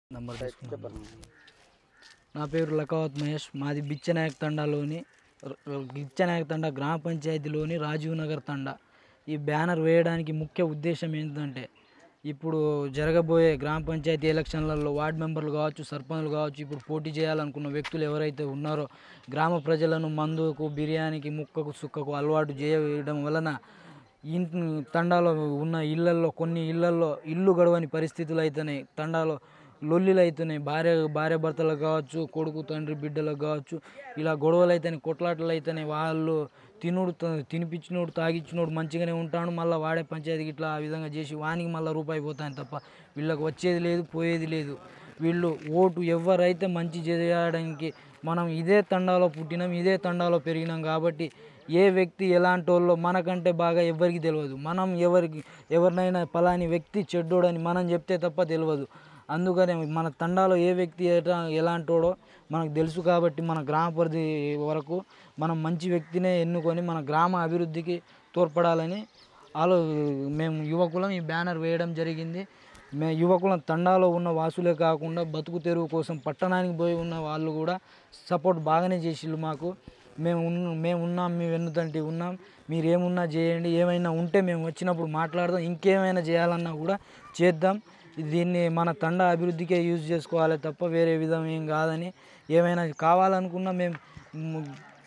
number తీసుకున్నాను నా పేరు లకావత్ మహేష్ మాది బిచ్చనాయక్ తండాలోని ర- బిచ్చనాయక్ తండా గ్రామ పంచాయతీలోని రాజీవ్ నగర్ తండా ఈ బ్యానర్ వేయడానికి ముఖ్య ఉద్దేశం ఏంటంటే ఇప్పుడు జరగబోయే గ్రామ పంచాయతీ ఎలక్షన్లలో వార్డు మెంబర్లు కావచ్చు సర్పంచ్లు కావచ్చు ఇప్పుడు పోటీ చేయాలనుకున్న వ్యక్తులు ఎవరైతే ఉన్నారో గ్రామ ప్రజలను మందుకు బిర్యానీకి ముక్కకు సుక్కకు అలవాటు చేయడం వలన ఇంటి తండాలో ఉన్న ఇళ్ళల్లో కొన్ని ఇళ్ళల్లో ఇల్లు గడవని పరిస్థితులు అయితేనే తండాలో లొల్లిలు అవుతున్నాయి భార్య భార్య భర్తలకు కావచ్చు కొడుకు తండ్రి బిడ్డలకు కావచ్చు ఇలా గొడవలు అయితేనే కొట్లాటలు అయితేనే వాళ్ళు తినుడు త- తినిపించినోడు తాగిచ్చినోడు మంచిగానే ఉంటాడు మళ్ళీ వాడే పంచాయతీకి ఇట్లా ఆ విధంగా చేసి వానికి మళ్ళీ రూపాయి పోతాయి తప్ప వీళ్ళకి వచ్చేది లేదు పోయేది లేదు వీళ్ళు ఓటు ఎవరైతే మంచి చేయడానికి మనం ఇదే తండాలో పుట్టినాం ఇదే తండాలో పెరిగినాం కాబట్టి ఏ వ్యక్తి ఎలాంటి వాళ్ళో మనకంటే బాగా ఎవరికి తెలియదు మనం ఎవరికి ఎవరినైనా పలాని వ్యక్తి చెడ్డోడని మనం చెప్తే తప్ప తెలియదు అందుకనే మన తండాలో ఏ వ్యక్తి ఎట- ఎలాంటోడో మనకు తెలుసు కాబట్టి మన గ్రామ పరిధి వరకు మనం మంచి వ్యక్తినే ఎన్నుకొని మన గ్రామ అభివృద్ధికి తోడ్పడాలని ఆలో మేము యువకులం ఈ బ్యానర్ వేయడం జరిగింది మే యువకులం తండాలో ఉన్న వాసులే కాకుండా బతుకు తెరువు కోసం పట్టణానికి పోయి ఉన్న వాళ్ళు కూడా సపోర్ట్ బాగానే చేసిళ్ళు మాకు మేము ఉన్న మేము ఉన్నాం మేము వెన్నుతంటి ఉన్నాం మీరు ఏమున్నా చేయండి ఏమైనా ఉంటే మేము వచ్చినప్పుడు మాట్లాడదాం ఇంకేమైనా చేయాలన్నా కూడా చేద్దాం దీన్ని మన తండ అభివృద్ధికే యూజ్ చేసుకోవాలి తప్ప వేరే విధం ఏం కాదని ఏమైనా కావాలనుకున్నా మేము మ్,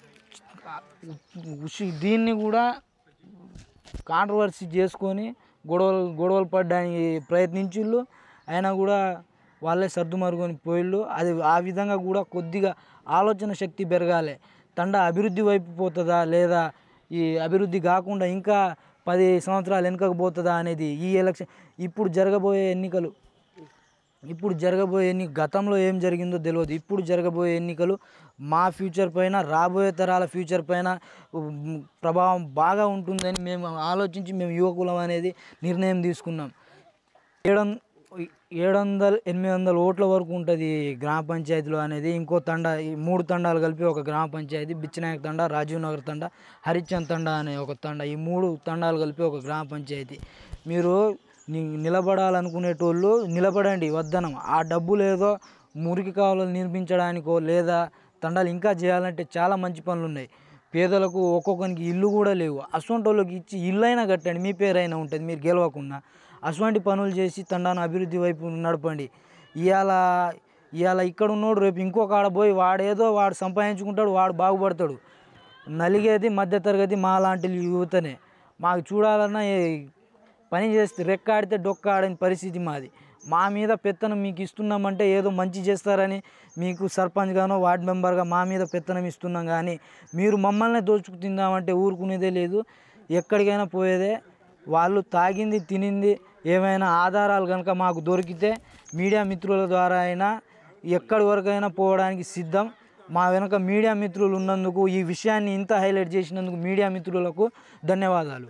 ఉషి- దీన్ని కూడా కాంట్రవర్సీ చేసుకొని గొడవలు గొడవలు పడడానికి ప్రయత్నించిళ్ళు అయినా కూడా వాళ్ళే సర్దుమరుకొని పోయిళ్ళు అది ఆ విధంగా కూడా కొద్దిగా ఆలోచన శక్తి పెరగాలి తండ అభివృద్ధి వైపు పోతుందా లేదా ఈ అభివృద్ధి కాకుండా ఇంకా పది సంవత్సరాలు వెనుకకు పోతుందా అనేది ఈ ఎలక్షన్ ఇప్పుడు జరగబోయే ఎన్నికలు ఇప్పుడు జరగబోయే ఎన్ని గతంలో ఏం జరిగిందో తెలియదు ఇప్పుడు జరగబోయే ఎన్నికలు మా ఫ్యూచర్ పైన రాబోయే తరాల ఫ్యూచర్ పైన ఉమ్, ప్రభావం బాగా ఉంటుందని మేము ఆలోచించి మేము యువకులం అనేది నిర్ణయం తీసుకున్నాం ఏడు ఏడు వందల ఎనిమిది వందల ఓట్ల వరకు ఉంటుంది గ్రామ పంచాయతీలో అనేది ఇంకో తండా ఈ మూడు తండాలు కలిపి ఒక గ్రామ పంచాయతీ బిచ్చనాయక్ తండా రాజీవ్ నగర్ తండా హరిచంద్ తండా అనే ఒక తండా ఈ మూడు తండాలు కలిపి ఒక గ్రామ పంచాయతీ మీరు ని- నిలబడాలనుకునేటోళ్ళు నిలబడండి వద్దనం ఆ డబ్బులు ఏదో మురికి కాలువలు నిర్మించడానికో లేదా తండాలు ఇంకా చేయాలంటే చాలా మంచి పనులు ఉన్నాయి పేదలకు ఒక్కొక్కరికి ఇల్లు కూడా లేవు అటువంటి వాళ్ళకి ఇచ్చి ఇల్లు అయినా కట్టండి మీ పేరైనా ఉంటుంది మీరు గెలవకుండా అటువంటి పనులు చేసి తండాను అభివృద్ధి వైపు నడపండి ఇవాళ ఇవాళ ఇక్కడ ఉన్నోడు రేపు ఇంకొక ఆడ పోయి వాడేదో వాడు సంపాదించుకుంటాడు వాడు బాగుపడతాడు నలిగేది మధ్యతరగతి మా లాంటి యువతనే మాకు చూడాలన్నా ఏ- పని చేస్తే రెక్కాడితే డొక్క ఆడని పరిస్థితి మాది మా మీద పెత్తనం మీకు ఇస్తున్నామంటే ఏదో మంచి చేస్తారని మీకు సర్పంచ్గానో వార్డు మెంబర్గా మా మీద పెత్తనం ఇస్తున్నాం కానీ మీరు మమ్మల్ని దోచుకు తిందామంటే ఊరుకునేదే లేదు ఎక్కడికైనా పోయేదే వాళ్ళు తాగింది తినింది ఏమైనా ఆధారాలు కనుక మాకు దొరికితే మీడియా మిత్రుల ద్వారా అయినా ఎక్కడి వరకైనా పోవడానికి సిద్ధం మా వెనక మీడియా మిత్రులు ఉన్నందుకు ఈ విషయాన్ని ఇంత హైలైట్ చేసినందుకు మీడియా మిత్రులకు ధన్యవాదాలు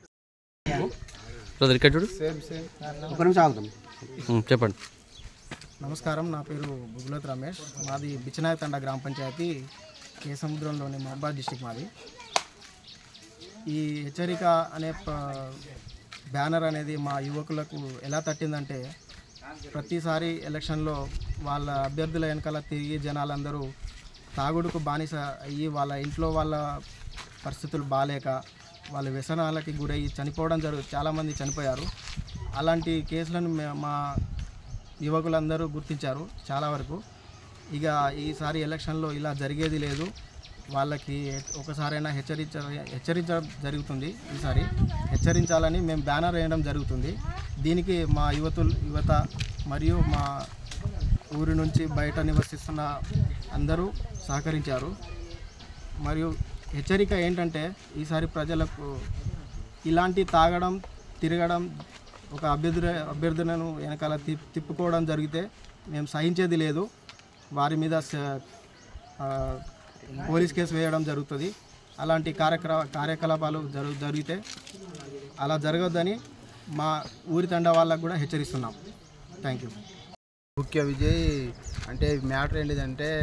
బ్రదర్ ఇక్కడ చూడు ఒక నిమిషం ఆగుతాం ఉమ్, చెప్పండి నమస్కారం నా పేరు బుగులత్ రమేష్ మాది బిచ్చనాయ తండ గ్రామ పంచాయతీ కే సముద్రంలోని మహబాద్ డిస్టిక్ మాది ఈ హెచ్చరిక అనే ప- బ్యానర్ అనేది మా యువకులకు ఎలా తట్టిందంటే ప్రతిసారి ఎలక్షన్లో వాళ్ళ అభ్యర్థుల వెనకాల తిరిగి జనాలందరూ తాగుడుకు బానిస అయ్యి వాళ్ళ ఇంట్లో వాళ్ళ పరిస్థితులు బాగాలేక వాళ్ళ వ్యసనాలకి గురయ్యి చనిపోవడం జరుగు చాలామంది చనిపోయారు అలాంటి కేసులను మే- మా యువకులందరూ గుర్తించారు చాలా వరకు ఇక ఈసారి ఎలక్షన్లో ఇలా జరిగేది లేదు వాళ్ళకి ఒకసారైనా హెచ్చరించ హెచ్చరించడం జరుగుతుంది ఈసారి హెచ్చరించాలని మేము బ్యానర్ వేయడం జరుగుతుంది దీనికి మా యువతులు యువత మరియు మా ఊరి నుంచి బయట నివసిస్తున్న అందరూ సహకరించారు మరియు హెచ్చరిక ఏంటంటే ఈసారి ప్రజలకు ఇలాంటి తాగడం తిరగడం ఒక అభ్యర్థి అభ్యర్థులను వెనకాల తి తిప్పుకోవడం జరిగితే మేము సహించేది లేదు వారి మీద స- ఆ, పోలీస్ కేసు వేయడం జరుగుతుంది అలాంటి కార్యక్రమ కార్యకలాపాలు జరుగు జరిగితే అలా జరగొద్దని మా ఊరి తండ వాళ్ళకు కూడా హెచ్చరిస్తున్నాం థ్యాంక్ యూ ముఖ్య విజయ్ అంటే మ్యాటర్ ఏంటిదంటే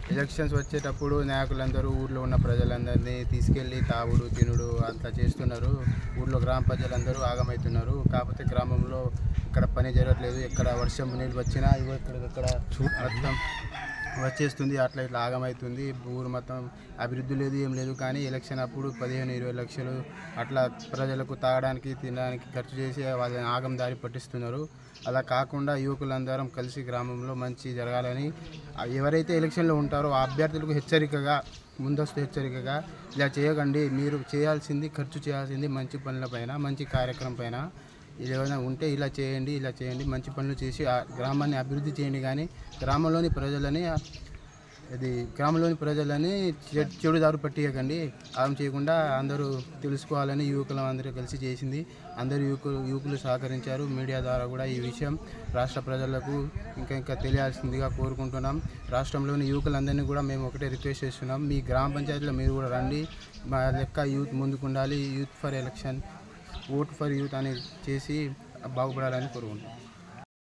ఎలక్షన్స్ వచ్చేటప్పుడు నాయకులందరూ ఊర్లో ఉన్న ప్రజలందరినీ తీసుకెళ్ళి తాగుడు తినుడు అంతా చేస్తున్నారు ఊర్లో గ్రామ ప్రజలందరూ ఆగమవుతున్నారు కాకపోతే గ్రామంలో ఇక్కడ పని జరగట్లేదు ఎక్కడ వర్షం నీళ్ళు వచ్చినా ఇగో ఇక్కడికక్కడ మొత్తం వచ్చేస్తుంది అట్లా ఇట్లా ఆగమవుతుంది ఊరు మొత్తం అభివృద్ధి లేదు ఏం లేదు కానీ ఎలక్షన్ అప్పుడు పదిహేను ఇరవై లక్షలు అట్లా ప్రజలకు తాగడానికి తినడానికి ఖర్చు చేసి వాళ్ళని ఆగం దారి పట్టిస్తున్నారు అలా కాకుండా యువకులందరం కలిసి గ్రామంలో మంచి జరగాలని ఆ ఎవరైతే ఎలక్షన్లో ఉంటారో ఆ అభ్యర్థులకు హెచ్చరికగా ముందస్తు హెచ్చరికగా ఇలా చేయకండి మీరు చేయాల్సింది ఖర్చు చేయాల్సింది మంచి పనులపైన మంచి కార్యక్రమం పైన ఇది ఏమైనా ఉంటే ఇలా చేయండి ఇలా చేయండి మంచి పనులు చేసి ఆ గ్రామాన్ని అభివృద్ధి చేయండి కానీ గ్రామంలోని ప్రజలని ఇది గ్రామంలోని ప్రజలని చె- చెడుదారు పట్టియకండి ఆగం చేయకుండా అందరూ తెలుసుకోవాలని యువకులు అందరూ కలిసి చేసింది అందరూ యువకులు యువకులు సహకరించారు మీడియా ద్వారా కూడా ఈ విషయం రాష్ట్ర ప్రజలకు ఇంకా ఇంకా తెలియాల్సిందిగా కోరుకుంటున్నాం రాష్ట్రంలోని యువకులందరినీ కూడా మేము ఒకటే రిక్వెస్ట్ చేస్తున్నాం మీ గ్రామ పంచాయతీలో మీరు కూడా రండి మా లెక్క యూత్ ముందుకు ఉండాలి youth for election vote for youth అనేది చేసి బాగుపడాలని కోరుకుంటున్నాం